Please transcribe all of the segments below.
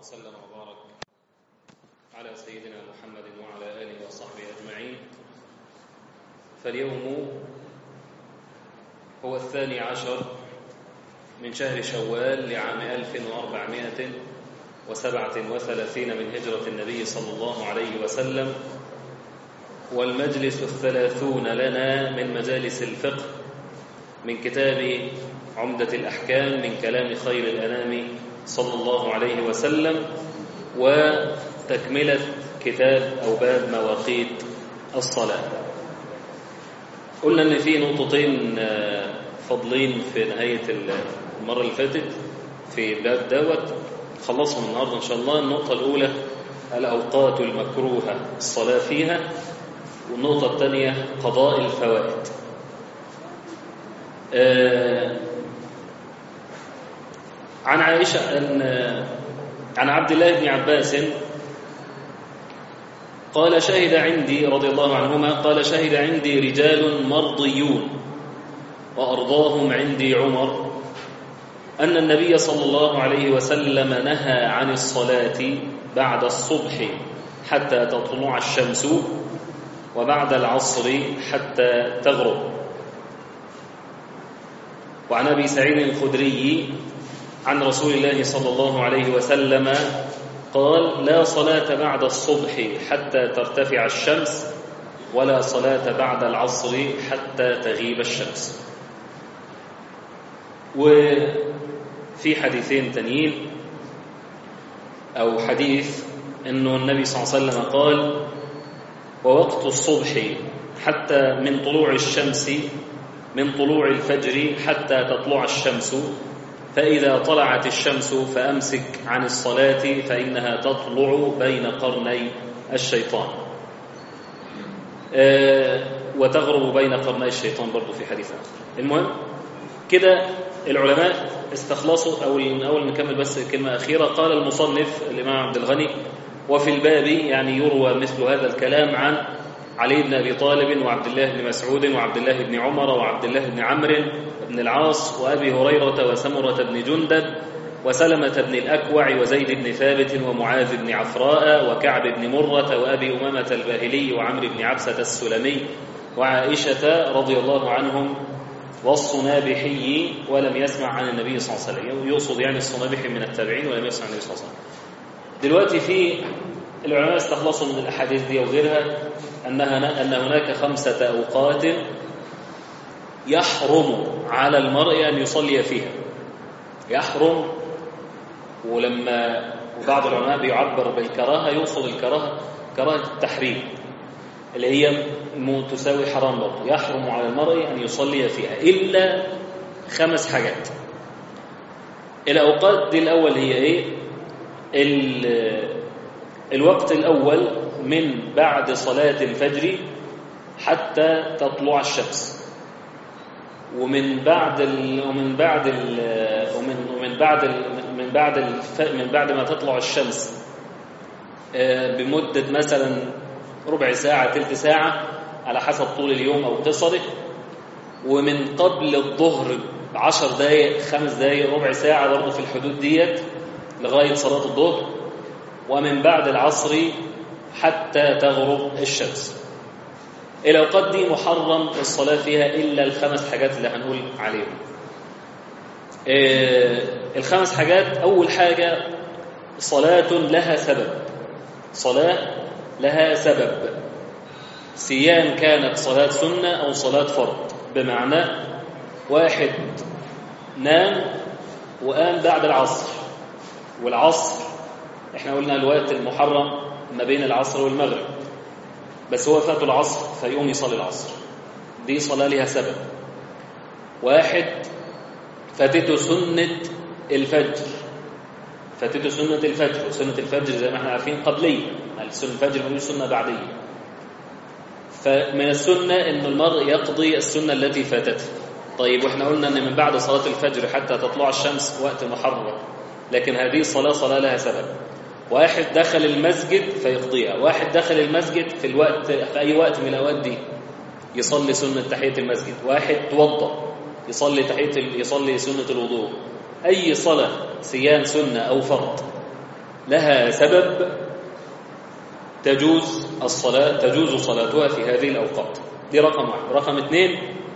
وسلم وبارك على سيدنا محمد وعلى آله وصحبه أجمعين فاليوم هو الثاني عشر من شهر شوال لعام 1437 من هجرة النبي صلى الله عليه وسلم والمجلس الثلاثون لنا من مجالس الفقه من كتاب عمدة الأحكام من كلام خير الأنام صلى الله عليه وسلم وتكملة كتاب أو باب مواقيت الصلاة قلنا أن في نقطتين فاضلين في نهاية المرة اللي فاتت في الباب دوت خلصهم النهاردة إن شاء الله النقطة الأولى الأوقات المكروهة الصلاة فيها والنقطة الثانية قضاء الفوائد آه عن عائشة أن عن عبد الله بن عباس قال شهد عندي رضي الله عنهما قال شهد عندي رجال مرضيون وأرضاهم عندي عمر أن النبي صلى الله عليه وسلم نهى عن الصلاة بعد الصبح حتى تطلع الشمس وبعد العصر حتى تغرب وعن أبي سعيد الخدري عن رسول الله صلى الله عليه وسلم قال لا صلاة بعد الصبح حتى ترتفع الشمس ولا صلاة بعد العصر حتى تغيب الشمس وفي حديثين تانيين أو حديث أنه النبي صلى الله عليه وسلم قال ووقت الصبح حتى من طلوع الشمس من طلوع الفجر حتى تطلع الشمس فإذا طلعت الشمس فأمسك عن الصلاة فإنها تطلع بين قرني الشيطان أه وتغرب بين قرني الشيطان برضو في حديث آخر المهم كده العلماء استخلصوا أو أول نكمل بس كلمة أخيرة قال المصنف الإمام عبد الغني وفي الباب يعني يروى مثل هذا الكلام عن علي بن أبي طالب وعبد الله بن مسعود وعبد الله بن عمر وعبد الله بن عمرو بن العاص وأبي هريرة وسمرة بن جندب وسلمة بن الأكوع وزيد بن ثابت ومعاذ بن عفراء وكعب بن مرة وأبي أمامة الباهلي وعمرو بن عبسة السلمي وعائشة رضي الله عنهم والصنابحي ولم يسمع عن النبي صلى الله عليه وسلم يقصد يعني الصنابحي من التابعين ولم يسمع عن النبي صلى الله عليه وسلم دلوقتي في العلماء استخلصوا من الأحاديث دي وغيرها أنها أن هناك خمسة أوقات يحرم على المرء أن يصلي فيها يحرم ولما وبعض العلماء بيعبر بالكراهة يوصل الكراهة كراهة التحريم اللي هي تساوي حرام برضه يحرم على المرء أن يصلي فيها إلا خمس حاجات الأوقات دي الأول هي إيه الوقت الأول من بعد صلاة الفجر حتى تطلع الشمس ومن بعد ال ومن بعد ال ومن ومن بعد ال من بعد الف من بعد ما تطلع الشمس بمدة مثلا ربع ساعة ثلث ساعة على حسب طول اليوم أو قصره ومن قبل الظهر عشر دقايق خمس دقايق ربع ساعة برضه في الحدود ديت لغاية صلاة الظهر ومن بعد العصر حتى تغرب الشمس الأوقات دي محرم الصلاة فيها إلا الخمس حاجات اللي هنقول عليهم إيه الخمس حاجات أول حاجة صلاة لها سبب صلاة لها سبب سيان كانت صلاة سنة أو صلاة فرض بمعنى واحد نام وقام بعد العصر والعصر احنا قلنا الوقت المحرم ما بين العصر والمغرب بس هو فاته العصر فيقوم يصلي العصر دي صلاة لها سبب واحد فاتته سنة الفجر فاتته سنة الفجر وسنة الفجر زي ما احنا عارفين قبلية سنة الفجر ملوش سنة بعدية فمن السنة ان المرء يقضي السنة التي فاتته طيب واحنا قلنا ان من بعد صلاة الفجر حتى تطلع الشمس وقت محرم لكن هذه الصلاة صلاة لها سبب واحد دخل المسجد فيقضيها واحد دخل المسجد في الوقت في أي وقت من الأوقات دي يصلي سنة تحية المسجد واحد توضأ يصلي تحية يصلي سنة الوضوء أي صلاة سيان سنة أو فرض لها سبب تجوز الصلاة تجوز صلاتها في هذه الأوقات دي رقم واحد رقم اثنين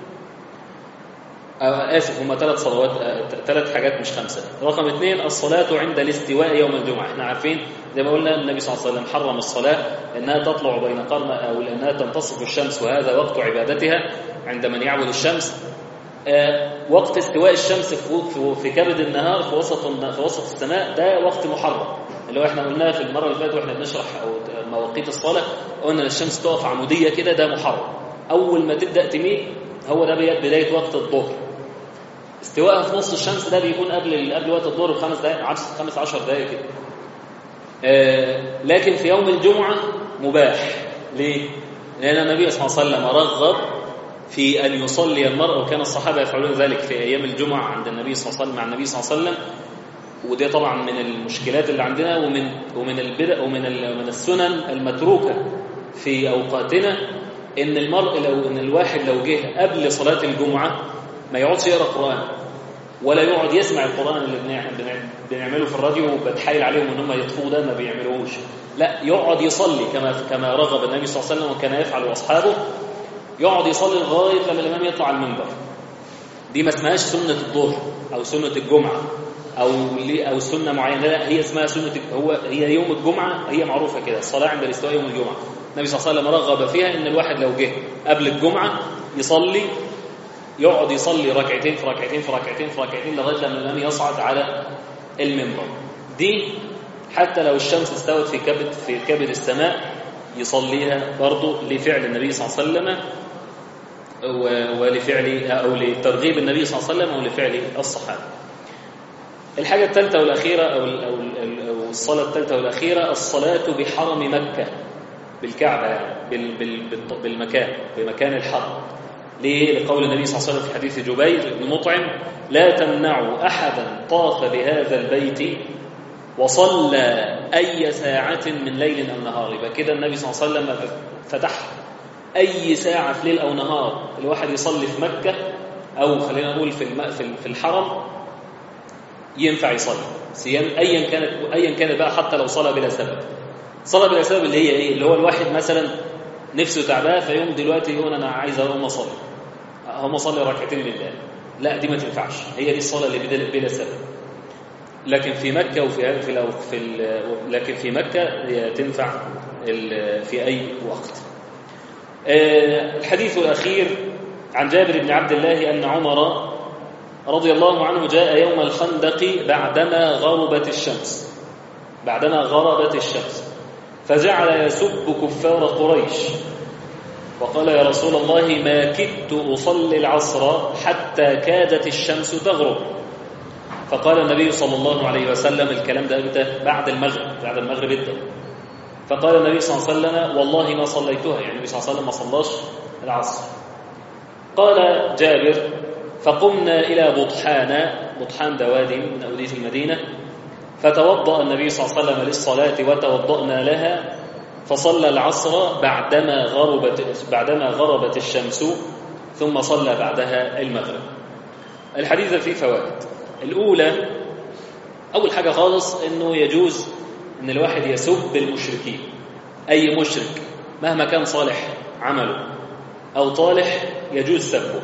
آسف هما ثلاث صلوات ثلاث حاجات مش خمسة رقم اثنين الصلاة عند الاستواء يوم الجمعة احنا عارفين زي ما قلنا النبي صلى الله عليه وسلم حرم الصلاة لأنها تطلع بين قرن أو لأنها تنتصف الشمس وهذا وقت عبادتها عند من يعبد الشمس آه وقت استواء الشمس في في كبد النهار في وسط في وسط السماء ده وقت محرم اللي هو احنا قلناه في المره اللي فاتت واحنا بنشرح او مواقيت الصلاه قلنا ان الشمس تقف عموديه كده ده محرم اول ما تبدا تميل هو ده بدايه وقت الظهر استواءها في نص الشمس ده بيكون قبل قبل وقت الظهر بخمس دقائق خمس 10 دقائق كده آه لكن في يوم الجمعه مباح ليه؟ لان النبي صلى الله عليه وسلم رغب في أن يصلي المرء وكان الصحابة يفعلون ذلك في أيام الجمعة عند النبي صلى الله عليه وسلم مع النبي صلى الله عليه وسلم وده طبعا من المشكلات اللي عندنا ومن ومن البدع ومن من السنن المتروكة في أوقاتنا إن المرء لو إن الواحد لو جه قبل صلاة الجمعة ما يقعدش يقرأ قرآن ولا يقعد يسمع القرآن اللي بنعمله في الراديو وبتحايل عليهم ان هم يطفوه ده ما بيعملوهوش لا يقعد يصلي كما كما رغب النبي صلى الله عليه وسلم وكان يفعل اصحابه يقعد يصلي لغايه لما الامام يطلع على المنبر دي ما اسمهاش سنه الظهر او سنه الجمعه او او سنه معينه لا هي اسمها سنه هو هي يوم الجمعه هي معروفه كده الصلاه عند الاستواء يوم الجمعه النبي صلى الله عليه وسلم رغب فيها ان الواحد لو جه قبل الجمعه يصلي يقعد يصلي ركعتين في ركعتين في ركعتين في ركعتين لغايه لما الامام يصعد على المنبر دي حتى لو الشمس استوت في كبد في كبد السماء يصليها برضه لفعل النبي صلى الله عليه وسلم ولفعل او لترغيب النبي صلى الله عليه وسلم او لفعل الصحابه. الحاجه الثالثه والاخيره او او الصلاه الثالثه والاخيره الصلاه بحرم مكه بالكعبه يعني بالمكان بمكان الحرم. ليه؟ لقول النبي صلى الله عليه وسلم في حديث جبير بن مطعم لا تمنعوا احدا طاف بهذا البيت وصلى أي ساعة من ليل أو نهار يبقى كده النبي صلى الله عليه وسلم فتح أي ساعة في ليل أو نهار الواحد يصلي في مكة أو خلينا نقول في الم... في الحرم ينفع يصلي صيام أيا كانت أيا كانت بقى حتى لو صلى بلا سبب صلى بلا سبب اللي هي إيه؟ اللي هو الواحد مثلا نفسه تعبان فيقوم دلوقتي يقول أنا عايز أقوم أصلي أقوم أصلي ركعتين لله لا دي ما تنفعش هي دي الصلاة اللي بلا سبب لكن في مكة وفي في لو في لكن في مكة تنفع في أي وقت. الحديث الأخير عن جابر بن عبد الله أن عمر رضي الله عنه جاء يوم الخندق بعدما غربت الشمس بعدما غربت الشمس فجعل يسب كفار قريش وقال يا رسول الله ما كدت أصلي العصر حتى كادت الشمس تغرب فقال النبي صلى الله عليه وسلم الكلام ده امتى بعد المغرب بعد المغرب ابدا فقال النبي صلى الله عليه وسلم والله ما صليتها يعني النبي صلى الله عليه وسلم ما صلاش العصر قال جابر فقمنا إلى بطحان بطحان دوادي من أودية المدينة فتوضأ النبي صلى الله عليه وسلم للصلاة وتوضأنا لها فصلى العصر بعدما غربت بعدما غربت الشمس ثم صلى بعدها المغرب الحديث فيه فوائد الأولى أول حاجة خالص أنه يجوز أن الواحد يسب المشركين أي مشرك مهما كان صالح عمله أو طالح يجوز سبه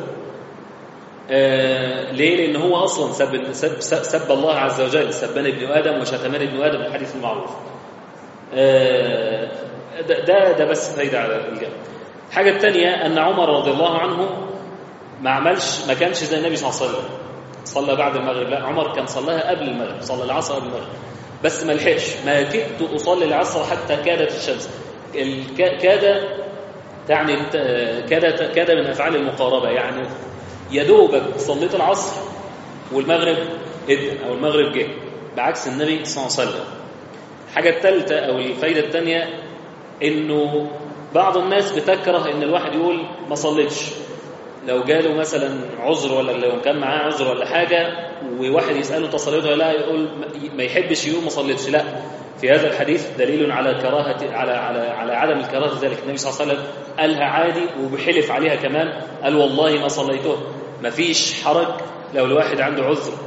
آه ليه؟ لأن هو أصلا سب, سب, سب, سب الله عز وجل سبان ابن آدم وشتمان ابن آدم الحديث المعروف آه ده, ده, ده بس فايدة على الجانب الحاجة الثانية أن عمر رضي الله عنه ما عملش ما كانش زي النبي صلى الله عليه وسلم صلى بعد المغرب لا عمر كان صلاها قبل المغرب صلى العصر قبل المغرب بس ما لحقش ما كدت اصلي العصر حتى كادت الشمس كاد تعني كاد كاد من افعال المقاربه يعني يا دوبك صليت العصر والمغرب ادن او المغرب جه بعكس النبي صلى الله عليه وسلم الحاجه الثالثه او الفائده الثانيه انه بعض الناس بتكره ان الواحد يقول ما صليتش لو جاله مثلا عذر ولا لو كان معاه عذر ولا حاجه وواحد يساله تصليت ولا لا يقول ما يحبش يقول ما صليتش لا في هذا الحديث دليل على كراهه على على على عدم الكراهه ذلك النبي صلى الله عليه وسلم قالها عادي وبحلف عليها كمان قال والله ما صليته ما فيش حرج لو الواحد عنده عذر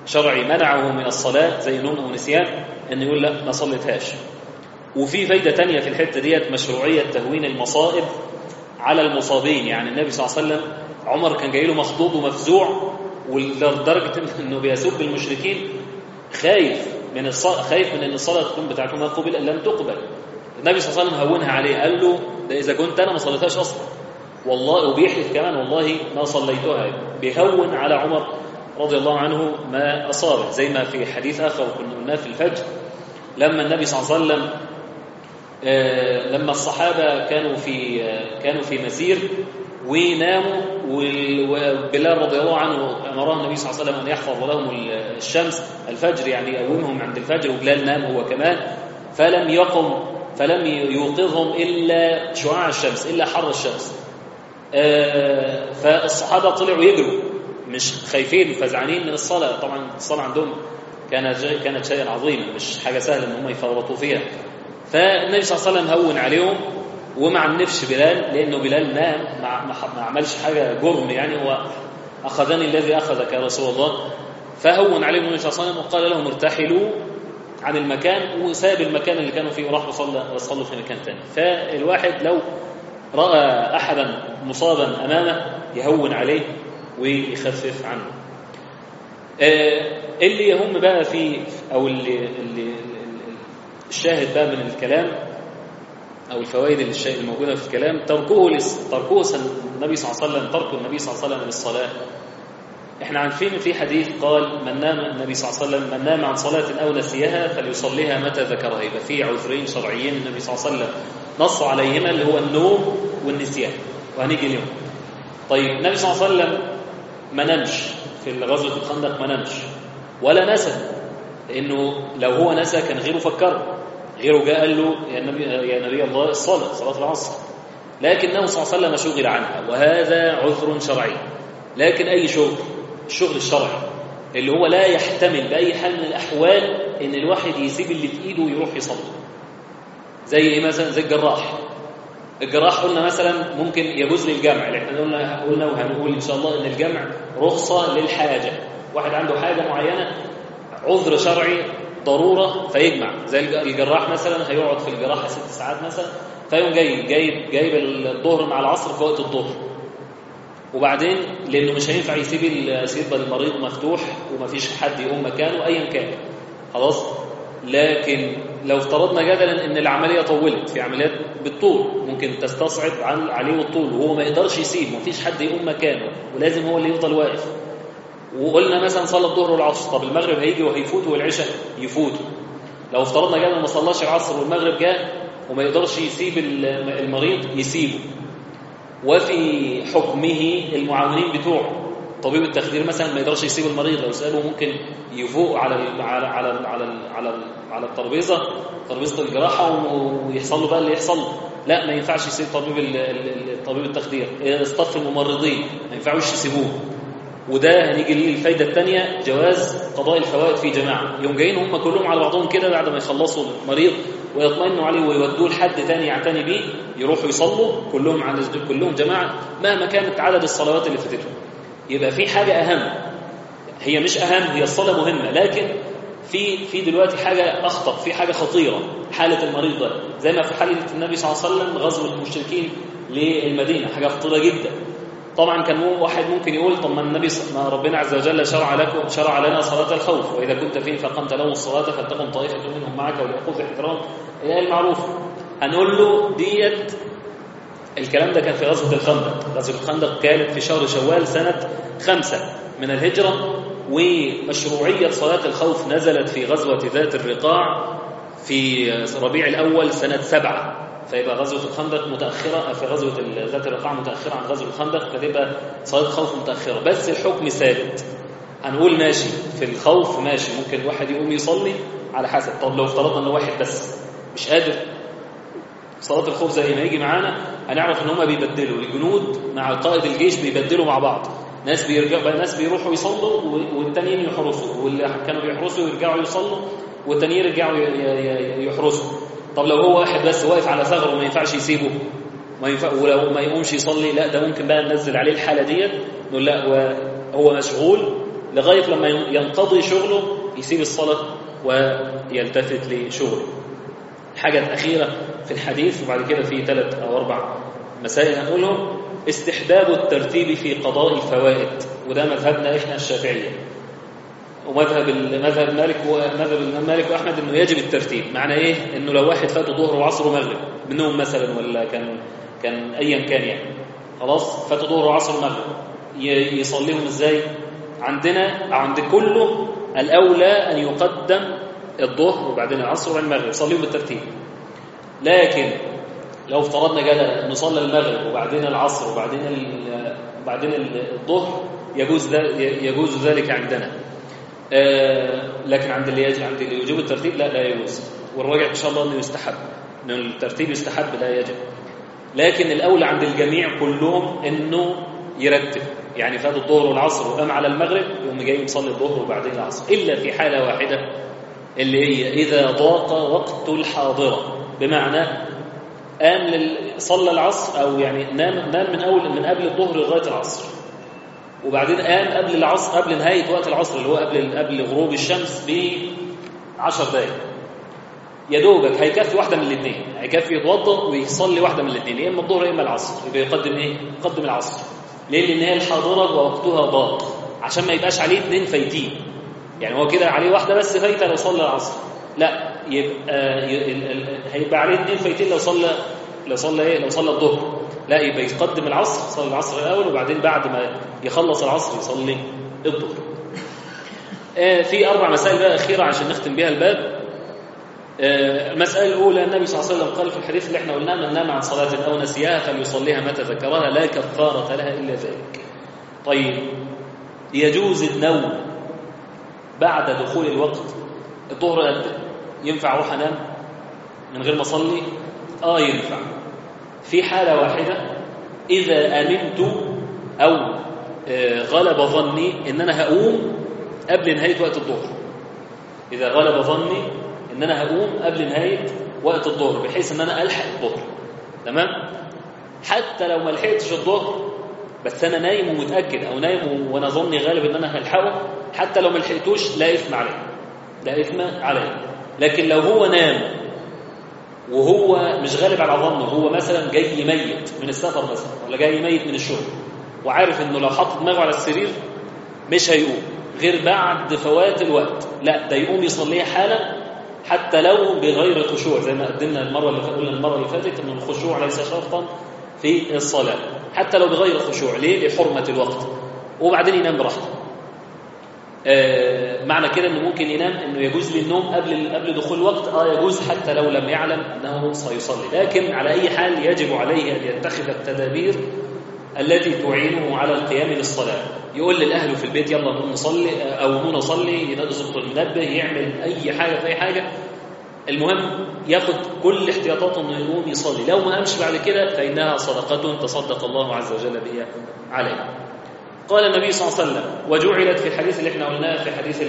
شرعي منعه من الصلاة زي نوم أو نسيان أن يقول لا ما صليتهاش وفي فايدة تانية في الحتة ديت مشروعية تهوين المصائب على المصابين يعني النبي صلى الله عليه وسلم عمر كان جاي له مخضوض ومفزوع ولدرجة انه بيسب المشركين خايف من الصلاة خايف من ان الصلاة تكون بتاعتهم قبل ان لم تقبل النبي صلى الله عليه وسلم هونها عليه قال له ده اذا كنت انا ما صليتهاش اصلا والله وبيحلف كمان والله ما صليتها بيهون على عمر رضي الله عنه ما اصابه زي ما في حديث اخر كنا قلناه في الفجر لما النبي صلى الله عليه وسلم آه لما الصحابه كانوا في آه كانوا في مسير وناموا وبلال رضي الله عنه امره النبي صلى الله عليه وسلم ان يحفظ لهم الشمس الفجر يعني يقومهم عند الفجر وبلال نام هو كمان فلم يقم فلم يوقظهم الا شعاع الشمس الا حر الشمس آه فالصحابه طلعوا يجروا مش خايفين فزعانين من الصلاه طبعا الصلاه عندهم كانت كانت شيئا عظيما مش حاجه سهله ان هم يفرطوا فيها فالنبي صلى الله عليه وسلم هون عليهم وما عنفش بلال لانه بلال نام ما عملش حاجه جرم يعني هو اخذني الذي اخذك يا رسول الله فهون عليهم النبي صلى الله عليه وسلم وقال لهم ارتحلوا عن المكان وساب المكان اللي كانوا فيه وراح وصلى وصلوا في مكان ثاني فالواحد لو راى احدا مصابا امامه يهون عليه ويخفف عنه اللي يهم بقى في او اللي, اللي الشاهد بقى من الكلام او الفوائد اللي الموجوده في الكلام تركه تركه النبي صلى الله عليه وسلم ترك النبي صلى الله عليه وسلم للصلاه احنا عارفين في حديث قال من نام النبي صلى الله عليه وسلم من نام عن صلاه او نسيها فليصليها متى ذكرها يبقى في عذرين شرعيين النبي صلى الله عليه وسلم نص عليهما اللي هو النوم والنسيان وهنيجي اليوم طيب النبي صلى الله عليه وسلم ما نامش في غزوه الخندق ما نامش ولا نسى لانه لو هو نسى كان غيره فكره غيره جاء قال له يا نبي يا نبي الله الصلاه صلاه العصر لكنه صلى الله عليه وسلم شغل عنها وهذا عذر شرعي لكن اي شغل الشغل الشرعي اللي هو لا يحتمل باي حال من الاحوال ان الواحد يسيب اللي في ايده ويروح يصلي زي ايه مثلا زي الجراح الجراح قلنا مثلا ممكن يجوز للجمع اللي احنا قلنا قلنا وهنقول ان شاء الله ان الجمع رخصه للحاجه واحد عنده حاجه معينه عذر شرعي ضروره فيجمع زي الجراح مثلا هيقعد في الجراحه ست ساعات مثلا فيقوم جاي جايب جايب الظهر مع العصر في وقت الظهر وبعدين لانه مش هينفع يسيب يسيب المريض مفتوح ومفيش حد يقوم مكانه ايا كان خلاص لكن لو افترضنا جدلا ان العمليه طولت في عمليات بالطول ممكن تستصعب عليه الطول وهو ما يقدرش يسيب مفيش حد يقوم مكانه ولازم هو اللي يفضل واقف وقلنا مثلا صلى الظهر والعصر طب المغرب هيجي وهيفوت والعشاء يفوت لو افترضنا جدلا ما صلاش العصر والمغرب جاء وما يقدرش يسيب المريض يسيبه وفي حكمه المعاونين بتوعه طبيب التخدير مثلا ما يقدرش يسيب المريض لو سابه ممكن يفوق على ال على على ال على ال على ال على الترابيزه ترابيزه الجراحه ويحصل له بقى اللي يحصل لا ما ينفعش يسيب طبيب طبيب التخدير اصطف الممرضين ما ينفعوش يسيبوه وده هنيجي للفايده الثانيه جواز قضاء الفوائد في جماعه يوم جايين هم كلهم على بعضهم كده بعد ما يخلصوا المريض ويطمئنوا عليه ويودوه لحد ثاني يعتني بيه يروحوا يصلوا كلهم عند كلهم جماعه مهما كانت عدد الصلوات اللي فاتتهم يبقى في حاجه اهم هي مش اهم هي الصلاه مهمه لكن في في دلوقتي حاجه اخطر في حاجه خطيره حاله المريض ده زي ما في حاله النبي صلى الله عليه وسلم غزو المشركين للمدينه حاجه خطيره جدا طبعا كان واحد ممكن يقول طب ما النبي ما ربنا عز وجل شرع لكم شرع لنا صلاه الخوف واذا كنت فيه فقمت لهم الصلاه فلتقم طائفه منهم معك وليأخذوا احترام الايه المعروفه هنقول له ديت الكلام ده كان في غزوه الخندق غزوه الخندق كانت في شهر شوال سنه خمسة من الهجره ومشروعيه صلاه الخوف نزلت في غزوه ذات الرقاع في ربيع الاول سنه سبعة فيبقى غزوة الخندق متأخرة في غزوة ذات الرقاع متأخرة عن غزوة الخندق فتبقى صلاة خوف متأخرة بس الحكم ثابت هنقول ماشي في الخوف ماشي ممكن واحد يقوم يصلي على حسب طب لو افترضنا انه واحد بس مش قادر صلاة الخوف زي ما يجي معانا هنعرف ان هم بيبدلوا الجنود مع قائد الجيش بيبدلوا مع بعض ناس بيرجعوا ناس بيروحوا يصلوا والتانيين يحرسوا واللي كانوا بيحرسوا يرجعوا يصلوا والتانيين يرجعوا يحرسوا طب لو هو واحد بس واقف على ثغره وما ينفعش يسيبه ما ينفع ولو ما يقومش يصلي لا ده ممكن بقى ننزل عليه الحاله ديت نقول لا هو هو مشغول لغاية لما ينقضي شغله يسيب الصلاة ويلتفت لشغله الحاجة الأخيرة في الحديث وبعد كده في ثلاث أو أربع مسائل هنقولهم استحباب الترتيب في قضاء الفوائد وده مذهبنا إحنا الشافعية ومذهب مذهب مالك ومذهب الإمام مالك وأحمد إنه يجب الترتيب معنى إيه؟ إنه لو واحد فاته ظهر وعصر ومغرب منهم مثلا ولا كان كان أيا كان يعني خلاص فاته ظهر وعصر ومغرب يصليهم إزاي؟ عندنا عند كله الأولى أن يقدم الظهر وبعدين العصر وبعدين المغرب يصليهم بالترتيب لكن لو افترضنا كده ان صلى المغرب وبعدين العصر وبعدين وبعدين الظهر يجوز يجوز ذلك عندنا آه لكن عند اللي يجب عند اللي يجوب الترتيب لا لا يجوز والراجع ان شاء الله انه يستحب ان الترتيب يستحب لا يجب لكن الاولى عند الجميع كلهم انه يرتب يعني فات الظهر والعصر وقام على المغرب يقوم جاي يصلي الظهر وبعدين العصر الا في حاله واحده اللي هي اذا ضاق وقت الحاضره بمعنى قام لل... صلى العصر او يعني نام نام من اول من قبل الظهر لغايه العصر وبعدين قام قبل العصر قبل نهايه وقت العصر اللي هو قبل قبل غروب الشمس ب 10 دقائق يا دوبك هيكفي واحده من الاثنين هيكفي يتوضا ويصلي واحده من الاثنين يا اما الظهر يا اما العصر يبقى يقدم ايه يقدم العصر ليه لان هي الحاضره ووقتها ضاق عشان ما يبقاش عليه اثنين فايتين يعني هو كده عليه واحده بس فايته لو صلى العصر لا يبقى هيبقى عليه اثنين فايتين لو صلى لو صلى ايه لو صلى الظهر لا يبقى يقدم العصر يصلي العصر الاول وبعدين بعد ما يخلص العصر يصلي الظهر في اربع مسائل بقى اخيره عشان نختم بيها الباب المسألة الأولى النبي صلى الله عليه وسلم قال في الحديث اللي احنا قلناه من نام عن صلاة أو نسيها فليصليها متى ذكرها لا كفارة لها إلا ذلك. طيب يجوز النوم بعد دخول الوقت الظهر أدى ينفع أروح أنام من غير ما أصلي؟ آه ينفع. في حالة واحدة إذا أمنت أو غلب ظني إن أنا هقوم قبل نهاية وقت الظهر. إذا غلب ظني ان انا هقوم قبل نهايه وقت الظهر بحيث ان انا الحق الظهر تمام حتى لو ما لحقتش الظهر بس انا نايم ومتاكد او نايم وانا ظني غالب ان انا هلحقه حتى لو ما لحقتوش لا اثم عليه لا اثم عليه لكن لو هو نام وهو مش غالب على ظنه هو مثلا جاي ميت من السفر مثلا ولا جاي ميت من الشغل وعارف انه لو حط دماغه على السرير مش هيقوم غير بعد فوات الوقت لا ده يقوم يصليها حالا حتى لو بغير خشوع زي ما قدمنا المرة اللي قلنا المرة اللي فاتت ان الخشوع ليس شرطا في الصلاة حتى لو بغير خشوع ليه؟ لحرمة الوقت وبعدين ينام براحته آه معنى كده انه ممكن ينام انه يجوز لي النوم قبل قبل دخول الوقت اه يجوز حتى لو لم يعلم انه سيصلي لكن على اي حال يجب عليه ان يتخذ التدابير التي تعينه على القيام للصلاه يقول للاهل في البيت يلا نقوم نصلي او نقوم نصلي يظبط المنبه يعمل اي حاجه في اي حاجه المهم ياخد كل احتياطاته انه يقوم يصلي لو ما قامش بعد كده فانها صدقه تصدق الله عز وجل بها عليه قال النبي صلى الله عليه وسلم وجعلت في الحديث اللي احنا قلناه في حديث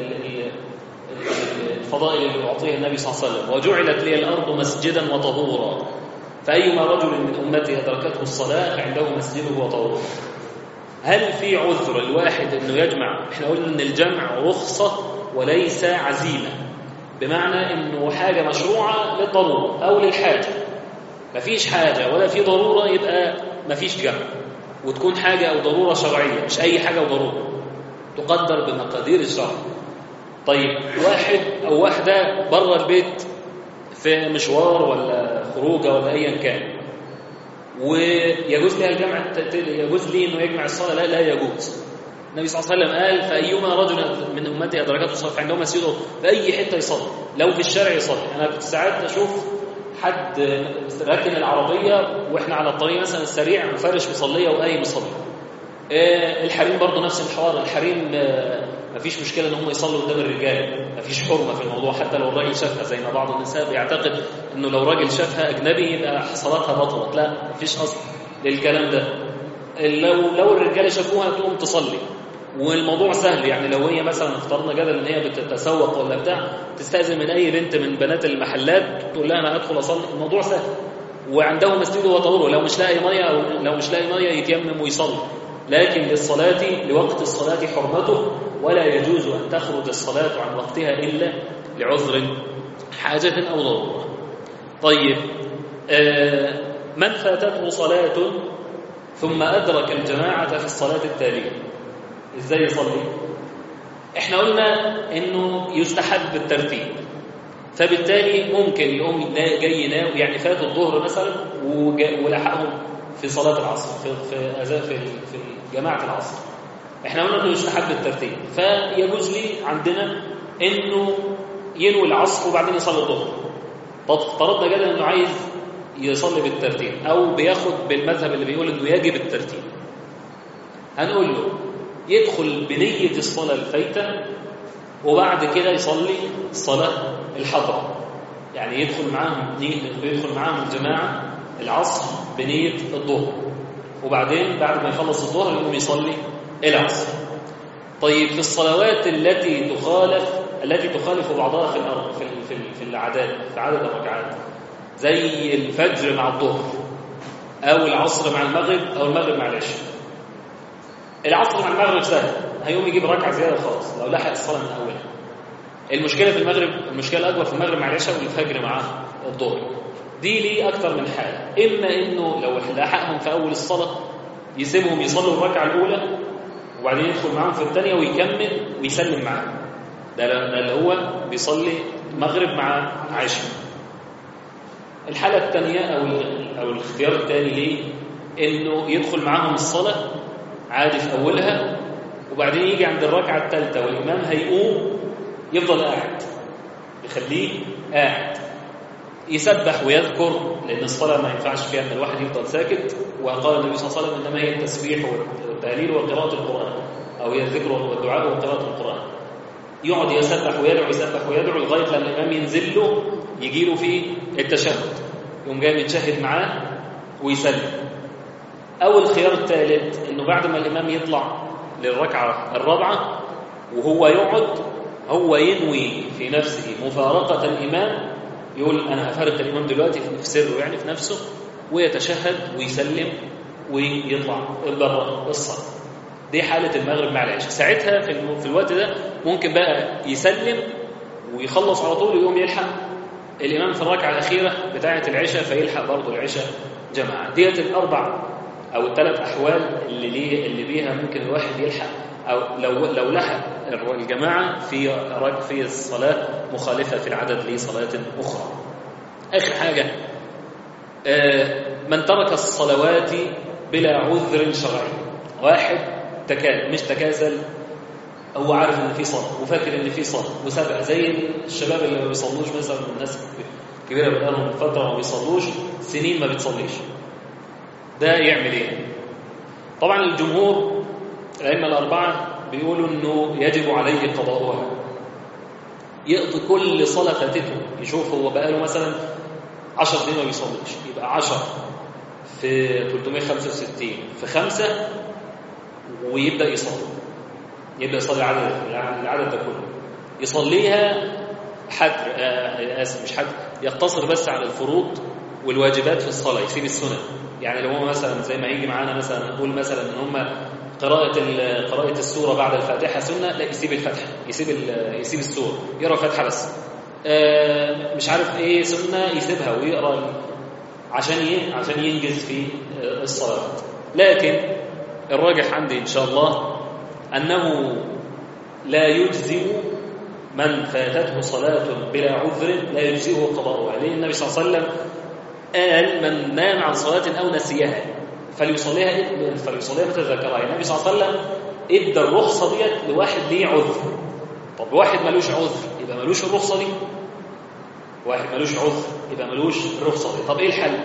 الفضائل اللي يعطيها النبي صلى الله عليه وسلم وجعلت لي الارض مسجدا وطهورا فايما رجل من امتي ادركته الصلاه فعنده مسجده وطهوره هل في عذر الواحد انه يجمع احنا قلنا ان الجمع رخصه وليس عزيمه بمعنى انه حاجه مشروعه للضروره او للحاجه مفيش حاجه ولا في ضروره يبقى مفيش جمع وتكون حاجه او ضروره شرعيه مش اي حاجه وضروره تقدر بمقادير الشرع طيب واحد او واحده بره البيت في مشوار ولا خروجه ولا ايا كان ويجوز لها الجمع يجوز لي انه يجمع الصلاه لا لا يجوز النبي صلى الله عليه وسلم قال فايما رجل من امتي ادركته الصلاه فعنده مسجده في اي حته يصلي لو في الشارع يصلي انا كنت ساعات اشوف حد راكن العربيه واحنا على الطريق مثلا السريع وفارش مصليه وقايم يصلي الحريم برضه نفس الحوار الحريم مفيش مشكله ان هم يصلوا قدام الرجال مفيش حرمه في الموضوع حتى لو الراجل شافها زي ما بعض النساء بيعتقد انه لو راجل شافها اجنبي يبقى صلاتها بطلت لا مفيش اصل للكلام ده لو لو الرجاله شافوها تقوم تصلي والموضوع سهل يعني لو هي مثلا افترضنا جدل ان هي بتتسوق ولا بتاع تستاذن من اي بنت من بنات المحلات تقول لها انا ادخل اصلي الموضوع سهل وعنده مسجد وطهوره لو مش لاقي ميه او لو مش لاقي ميه يتيمم ويصلي لكن للصلاة لوقت الصلاة حرمته ولا يجوز أن تخرج الصلاة عن وقتها إلا لعذر حاجة أو ضرورة طيب آه من فاتته صلاة ثم أدرك الجماعة في الصلاة التالية إزاي يصلي؟ إحنا قلنا إنه يستحب الترتيب فبالتالي ممكن يقوم جاي ينام يعني فات الظهر مثلا ولحقهم في صلاة العصر في في في في جماعة العصر احنا قلنا انه يستحب الترتيب فيجوز لي عندنا انه ينوي العصر وبعدين يصلي الظهر طب افترضنا جدا انه عايز يصلي بالترتيب او بياخد بالمذهب اللي بيقول انه يجب الترتيب هنقول له يدخل بنية الصلاة الفايتة وبعد كده يصلي الصلاة الحضرة يعني يدخل معاهم يدخل معاهم الجماعة العصر بنية الظهر وبعدين بعد ما يخلص الظهر يقوم يصلي العصر طيب في الصلوات التي تخالف التي تخالف بعضها في في في, في العدد في عدد الركعات زي الفجر مع الظهر او العصر مع المغرب او المغرب مع العشاء العصر مع المغرب سهل هيقوم يجيب ركعه زياده خالص لو لحق الصلاه من اولها المشكله في المغرب المشكله الاكبر في المغرب مع العشاء والفجر مع الظهر دي ليه اكتر من حاله اما انه لو لحقهم في اول الصلاه يسيبهم يصلوا الركعه الاولى وبعدين يدخل معاهم في الثانيه ويكمل ويسلم معاهم ده ده اللي هو بيصلي مغرب مع عشاء الحاله الثانيه او او الاختيار الثاني ليه انه يدخل معاهم الصلاه عادي في اولها وبعدين يجي عند الركعه الثالثه والامام هيقوم يفضل قاعد يخليه قاعد يسبح ويذكر لان الصلاه ما ينفعش فيها ان الواحد يفضل ساكت وقال النبي صلى الله عليه وسلم انما هي التسبيح والتهليل وقراءه القران او هي الذكر والدعاء وقراءه القران يقعد يسبح ويدعو يسبح ويدعو لغايه لما الامام ينزل له يجي له في التشهد يقوم جاي متشهد معاه ويسلم او الخيار الثالث انه بعد ما الامام يطلع للركعه الرابعه وهو يقعد هو ينوي في نفسه مفارقه الامام يقول انا هفارق الامام دلوقتي في سره يعني في نفسه ويتشهد ويسلم ويطلع بره الصلاه دي حاله المغرب مع العشاء ساعتها في, في الوقت ده ممكن بقى يسلم ويخلص على طول ويقوم يلحق الامام في الركعه الاخيره بتاعه العشاء فيلحق برضه العشاء جماعه ديت الاربع او الثلاث احوال اللي ليه اللي بيها ممكن الواحد يلحق او لو لو لحق الجماعه في في الصلاه مخالفه في العدد لصلاه اخرى اخر حاجه من ترك الصلوات بلا عذر شرعي واحد تكال مش تكاسل هو عارف ان في صلاه وفاكر ان في صلاه وسابع زي الشباب اللي ما بيصلوش مثلا الناس كبيره بقالهم من فتره ما بيصلوش سنين ما بتصليش ده يعمل ايه طبعا الجمهور الائمه الاربعه بيقولوا انه يجب عليه قضاؤها يقضي كل صلاه فاتته يشوف هو بقاله مثلا 10 سنين ما بيصليش يبقى 10 في 365 في خمسة ويبدا يصلي يبدا يصلي العدد العدد ده كله يصليها حد آه اسف مش حد يقتصر بس على الفروض والواجبات في الصلاه يسيب السنن يعني لو هو مثلا زي ما يجي معانا مثلا نقول مثلا ان هم قراءة قراءة السورة بعد الفاتحة سنة لا يسيب الفتحة يسيب يسيب السورة يقرا الفاتحة بس آه مش عارف ايه سنة يسيبها ويقرا عشان ايه عشان ينجز في الصلوات لكن الراجح عندي ان شاء الله انه لا يجزئ من فاتته صلاة بلا عذر لا يجزئه قضاؤها لأن النبي صلى الله عليه وسلم قال من نام عن صلاة أو نسيها فليصليها فليصليها متى ذكرها النبي صلى الله عليه وسلم ادى الرخصة ديت لواحد ليه عذر طب واحد ملوش عذر يبقى ملوش الرخصة دي واحد ملوش عذر يبقى ملوش الرخصة دي طب ايه الحل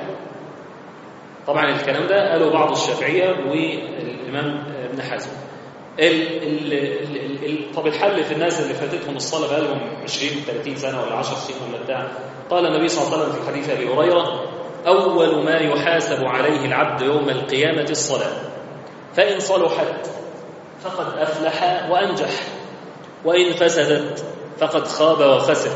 طبعا الكلام ده قاله بعض الشافعية والإمام ابن حزم ال ال ال ال طب الحل في الناس اللي فاتتهم الصلاة بقالهم 20 30 سنة ولا 10 سنين ولا بتاع قال النبي صلى الله عليه وسلم في حديث أبي هريرة أول ما يحاسب عليه العبد يوم القيامة الصلاة فإن صلحت فقد أفلح وأنجح وإن فسدت فقد خاب وخسر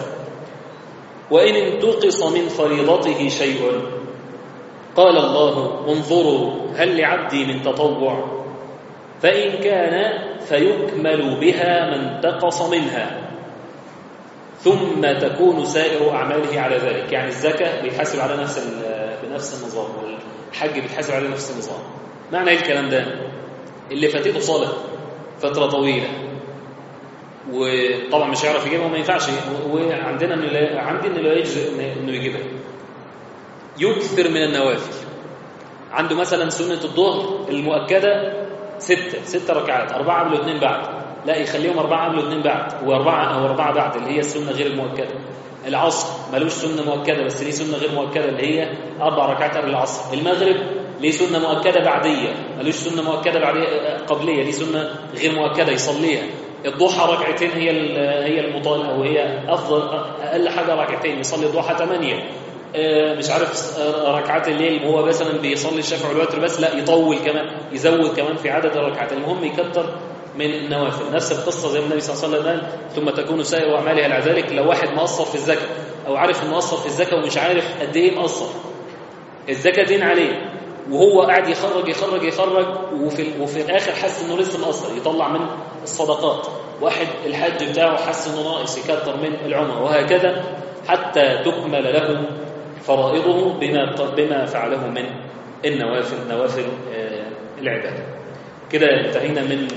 وإن انتقص من فريضته شيء قال الله انظروا هل لعبدي من تطوع فإن كان فيكمل بها ما انتقص منها ثم تكون سائر أعماله على ذلك يعني الزكاة بيتحاسب على نفس بنفس النظام والحج بيتحاسب على نفس النظام معنى ايه الكلام ده اللي فاتته صلاة فترة طويلة وطبعا مش هيعرف يجيبها وما ينفعش وعندنا انه لا عندي انه لا يجزئ انه يجيبها يكثر من النوافل عنده مثلا سنة الظهر المؤكدة ستة ستة ركعات أربعة قبل واثنين بعد لا يخليهم أربعة قبل واثنين بعد وأربعة أو أربعة بعد اللي هي السنة غير المؤكدة العصر ملوش سنة مؤكدة بس ليه سنة غير مؤكدة اللي هي أربع ركعات قبل العصر المغرب ليه سنة مؤكدة بعدية ملوش سنة مؤكدة بعدية قبلية ليه سنة غير مؤكدة يصليها الضحى ركعتين هي هي المطالبة أو هي أفضل أقل حاجة ركعتين يصلي الضحى ثمانية مش عارف ركعات الليل هو مثلا بيصلي الشفع والوتر بس لا يطول كمان يزود كمان في عدد الركعات المهم يكتر من النوافل نفس القصة زي ما النبي صلى الله عليه وسلم قال ثم تكون سائر أعمالها على ذلك لو واحد مقصر في الزكاة أو عارف إنه مقصر في الزكاة ومش عارف قد إيه مقصر الزكاة دين عليه وهو قاعد يخرج يخرج يخرج وفي وفي الآخر حس إنه لسه مقصر يطلع من الصدقات واحد الحج بتاعه حس إنه ناقص يكتر من العمر وهكذا حتى تكمل له فرائضه بما بما فعله من النوافل نوافل العباده كده انتهينا من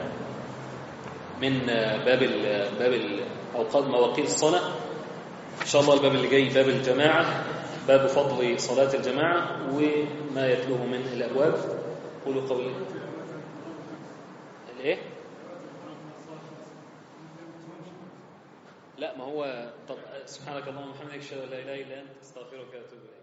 من باب ال باب الاوقات مواقيت الصلاه ان شاء الله الباب اللي جاي باب الجماعه باب فضل صلاه الجماعه وما يتلوه من الابواب قولوا قولي الايه لا ما هو طب سبحانك اللهم وبحمدك اشهد ان لا اله الا انت استغفرك واتوب اليك